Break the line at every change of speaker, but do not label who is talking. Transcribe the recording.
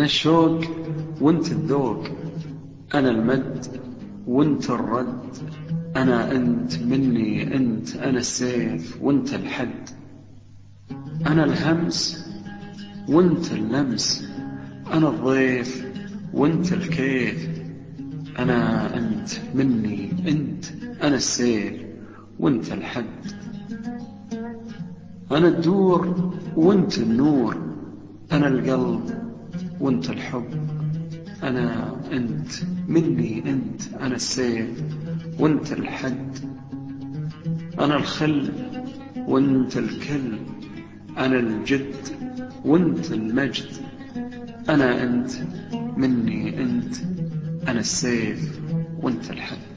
أنا الشوق وانت الذوق أنا المد وانت الرد أنا أنت مني أنت أنا السيف وانت الحد أنا الهمس وانت اللمس أنا الضيف وانت الكيف أنا أنت مني أنت أنا السيف وانت الحد أنا الدور وانت النور أنا القلب وانت الحب أنا أنت مني أنت أنا السيف وانت الحد أنا الخل وانت الكل أنا الجد وانت المجد أنا أنت مني أنت أنا السيف وانت الحد